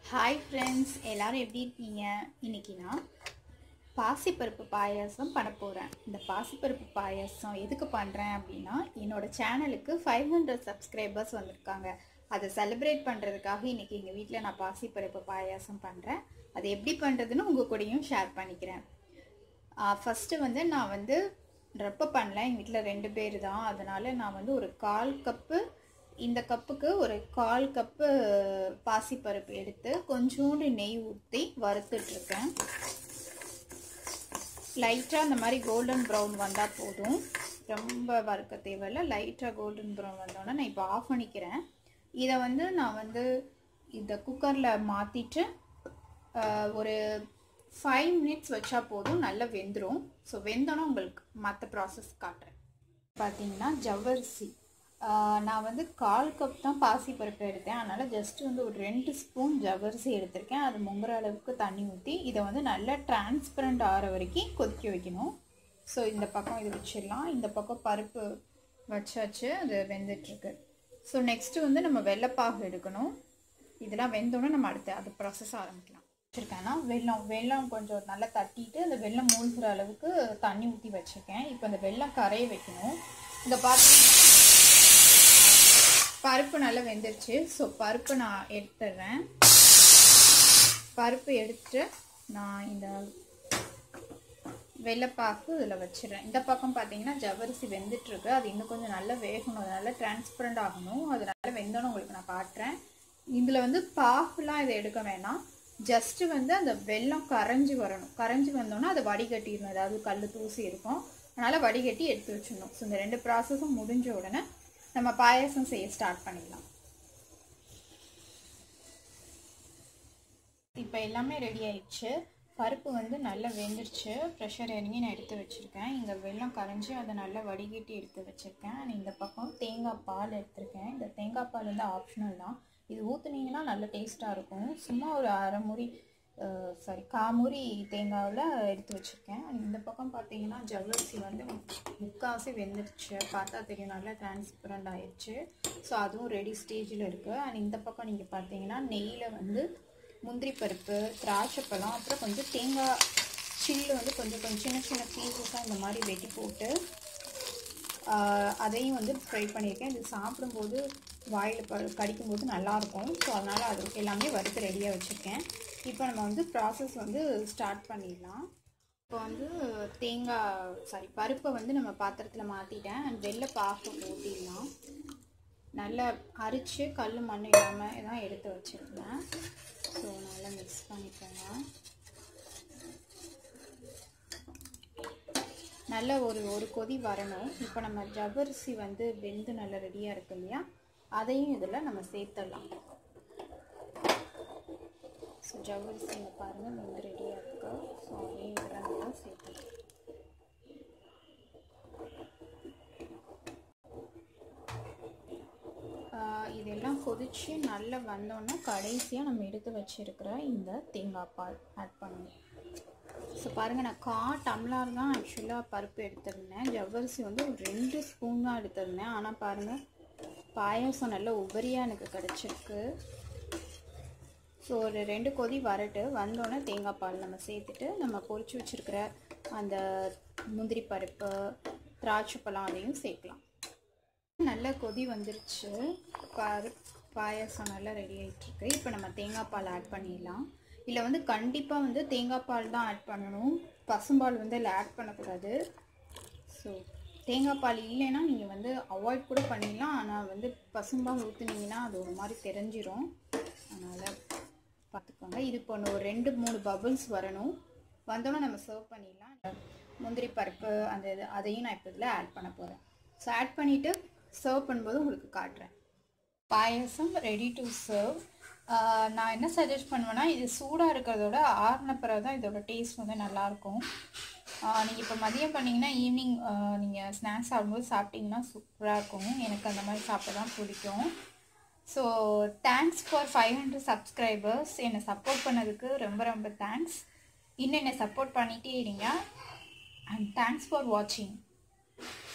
hi friends எல்லாரும் எப்படி இருக்கீங்க இன்னைக்கு நான் பாசிப்பருப்பு பாயாசம் பண்ண போகிறேன் இந்த பாசிப்பருப்பு பாயாசம் எதுக்கு பண்ணுறேன் அப்படின்னா என்னோட சேனலுக்கு ஃபைவ் ஹண்ட்ரட் சப்ஸ்கிரைபர்ஸ் வந்திருக்காங்க அதை செலிப்ரேட் பண்ணுறதுக்காக இன்றைக்கி எங்கள் வீட்டில் நான் பாசிப்பருப்பு பாயாசம் பண்ணுறேன் அது எப்படி பண்ணுறதுன்னு உங்கள் கூடயும் ஷேர் பண்ணிக்கிறேன் ஃபஸ்ட்டு வந்து நான் வந்து ரொம்ப பண்ணல எங்கள் வீட்டில் ரெண்டு பேர் தான் அதனால் நான் வந்து ஒரு கால் கப்பு இந்த கப்புக்கு ஒரு கால் கப்பு பாசிப்பருப்பு எடுத்து கொஞ்சோண்டு நெய் ஊற்றி வறுத்துட்ருக்கேன் லைட்டாக அந்த மாதிரி கோல்டன் ப்ரௌன் வந்தால் போதும் ரொம்ப வறுக்க தேவையில்ல லைட்டாக கோல்டன் ப்ரௌன் வந்தோடனே நான் இப்போ ஆஃப் பண்ணிக்கிறேன் இதை வந்து நான் வந்து இந்த குக்கரில் மாற்றிட்டு ஒரு ஃபைவ் மினிட்ஸ் வச்சா போதும் நல்லா வெந்துடும் ஸோ வெந்தோன்னா உங்களுக்கு மற்ற ப்ராசஸ் காட்டுறேன் பார்த்தீங்கன்னா ஜவ்வரிசி நான் வந்து கால் கப் தான் பாசி பருப்பு எடுத்தேன் அதனால் ஜஸ்ட் வந்து ஒரு ரெண்டு ஸ்பூன் ஜவ்வரிசி எடுத்திருக்கேன் அது முங்குற அளவுக்கு தண்ணி ஊற்றி இதை வந்து நல்லா டிரான்ஸ்பரண்ட் ஆகிற வரைக்கும் கொதிக்க வைக்கணும் ஸோ இந்த பக்கம் இது வச்சிடலாம் இந்த பக்கம் பருப்பு வச்சாச்சு அது வெந்துட்டுருக்கு ஸோ நெக்ஸ்ட்டு வந்து நம்ம வெள்ளைப்பாகு எடுக்கணும் இதெல்லாம் வெந்தோடனே நம்ம அடுத்து அது ப்ராசஸ் ஆரம்பிக்கலாம் வச்சுருக்கேன்னா வெள்ளம் வெள்ளம் கொஞ்சம் நல்லா தட்டிட்டு அந்த வெள்ளம் மூழ்கிற அளவுக்கு தண்ணி ஊற்றி வச்சுருக்கேன் இப்போ அந்த வெள்ளம் கரைய வைக்கணும் இந்த பார்த்தீங்கன்னா பருப்பு நல்லா வெந்துருச்சு ஸோ பருப்பு நான் எடுத்துடுறேன் பருப்பு எடுத்துட்டு நான் இந்த வெள்ளைப்பாக்கு இதில் வச்சிடுறேன் இந்த பக்கம் பார்த்தீங்கன்னா ஜவரிசி வெந்துட்டுருக்கு அது இன்னும் கொஞ்சம் நல்லா வேகணும் அதனால டிரான்ஸ்பரண்ட் ஆகணும் அதனால வெந்தோன்னு உங்களுக்கு நான் காட்டுறேன் இதில் வந்து பாகுலாம் இதை எடுக்க வேணாம் ஜஸ்ட்டு வந்து அந்த வெள்ளம் கரைஞ்சி வரணும் கரைஞ்சி வந்தோன்னா அதை வடிகட்டிடணும் ஏதாவது கல் தூசி இருக்கும் அதனால் வடிகட்டி எடுத்து வச்சிடணும் ஸோ இந்த ரெண்டு ப்ராசஸும் முடிஞ்ச உடனே நம்ம பாயாசம் செய்ய ஸ்டார்ட் பண்ணிடலாம் இப்போ எல்லாமே ரெடி ஆயிடுச்சு பருப்பு வந்து நல்லா வெந்துருச்சு ப்ரெஷர் இறங்கி நான் எடுத்து வச்சுருக்கேன் இங்கே வெள்ளம் கரைஞ்சி அதை நல்லா வடிகட்டி எடுத்து வச்சுருக்கேன் இந்த பக்கம் தேங்காய் பால் எடுத்திருக்கேன் இந்த தேங்காய் பால் வந்து ஆப்ஷனல் தான் இது ஊற்றுனீங்கன்னா நல்ல டேஸ்ட்டாக இருக்கும் சும்மா ஒரு அரை முறி சாரி காமுறி தேங்காவில் எடுத்து வச்சுருக்கேன் இந்த பக்கம் பார்த்தீங்கன்னா ஜவ்வரிசி வந்து முக்கால்வாசி வெந்துருச்சு பார்த்தா தெரியும் நல்லா டிரான்ஸ்பரண்ட் ஆயிடுச்சு ஸோ அதுவும் ரெடி ஸ்டேஜில் இருக்குது அண்ட் இந்த பக்கம் நீங்கள் பார்த்தீங்கன்னா நெய்யில் வந்து முந்திரி பருப்பு திராட்சை பழம் அப்புறம் கொஞ்சம் தேங்காய் சில்லு வந்து கொஞ்சம் கொஞ்சம் சின்ன சின்ன பீசஸாக இந்த மாதிரி வெட்டி போட்டு அதையும் வந்து ஃப்ரை பண்ணியிருக்கேன் இது சாப்பிடும்போது வாயில் ப கடிக்கும்போது நல்லாயிருக்கும் ஸோ அதனால் அது எல்லாமே வறுத்து ரெடியாக வச்சுருக்கேன் இப்போ நம்ம வந்து ப்ராசஸ் வந்து ஸ்டார்ட் பண்ணிடலாம் இப்போ வந்து தேங்காய் சாரி பருப்பை வந்து நம்ம பாத்திரத்தில் மாற்றிட்டேன் அண்ட் வெள்ளை பாக்கு ஊற்றிடலாம் நல்லா அரித்து கல் மண் இல்லாமல் தான் எடுத்து வச்சுருந்தேன் ஸோ நல்லா மிக்ஸ் பண்ணிக்கோங்க நல்ல ஒரு ஒரு கொதி வரணும் இப்போ நம்ம ஜவ்வரிசி வந்து வெந்து நல்லா ரெடியாக இருக்கு இல்லையா அதையும் இதில் நம்ம சேர்த்துடலாம் ஸோ ஜவ்வரிசி இங்கே பாருங்கள் வெந்து ரெடியாக இருக்கு ஸோ அதையும் இதில் நல்லா சேர்த்துக்கலாம் இதெல்லாம் கொதித்து நல்லா வந்தோன்னா கடைசியாக நம்ம எடுத்து வச்சுருக்கிற இந்த தேங்காய் பால் ஆட் பண்ணணும் ஸோ பாருங்கள் நான் கா டம்ளார் தான் ஆக்சுவலாக பருப்பு எடுத்திருந்தேன் ஜவ்வரிசி வந்து ஒரு ரெண்டு ஸ்பூன் தான் எடுத்திருந்தேன் ஆனால் பாருங்கள் பாயாசம் நல்ல உபரியாக எனக்கு கிடச்சிருக்கு ஸோ ஒரு ரெண்டு கொதி வரட்டு வந்தோடனே தேங்காய் பால் நம்ம சேர்த்துட்டு நம்ம பொரிச்சு வச்சுருக்கிற அந்த முந்திரி பருப்பு திராட்சை பழம் அதையும் சேர்க்கலாம் நல்ல கொதி வந்துருச்சு பாரு பாயாசம் நல்லா ரெடி ஆகிட்டுருக்கு இப்போ நம்ம தேங்காய் பால் ஆட் பண்ணிடலாம் இதில் வந்து கண்டிப்பாக வந்து தேங்காய் பால் தான் ஆட் பண்ணணும் பசும்பால் வந்து இதில் ஆட் பண்ணக்கூடாது ஸோ தேங்காய் பால் இல்லைன்னா நீங்கள் வந்து அவாய்ட் கூட பண்ணிடலாம் ஆனால் வந்து பசும்பால் ஊற்றுனீங்கன்னா அது ஒரு மாதிரி தெரிஞ்சிரும் அதனால் பார்த்துக்கோங்க இது இப்போ ஒரு ரெண்டு மூணு பபுள்ஸ் வரணும் வந்தோன்னே நம்ம சர்வ் பண்ணிடலாம் முந்திரி பருப்பு அந்த இது அதையும் நான் இப்போ இதில் ஆட் பண்ண போகிறேன் ஸோ ஆட் பண்ணிவிட்டு சர்வ் பண்ணும்போது உங்களுக்கு காட்டுறேன் பாயசம் ரெடி டு சர்வ் நான் என்ன சஜஸ்ட் பண்ணுவேன்னா இது சூடாக இருக்கிறதோட ஆறின பிறகு தான் இதோட டேஸ்ட் வந்து நல்லாயிருக்கும் நீங்கள் இப்போ மதியம் பண்ணிங்கன்னா ஈவினிங் நீங்கள் ஸ்நாக்ஸ் சாப்பிடும்போது சாப்பிட்டிங்கன்னா சூப்பராக இருக்கும் எனக்கு அந்த மாதிரி சாப்பிட தான் பிடிக்கும் so thanks for five hundred subscribers என்னை சப்போர்ட் பண்ணதுக்கு ரொம்ப ரொம்ப தேங்க்ஸ் இன்னும் என்னை சப்போர்ட் பண்ணிகிட்டே இருங்க அண்ட் தேங்க்ஸ் ஃபார் வாட்சிங்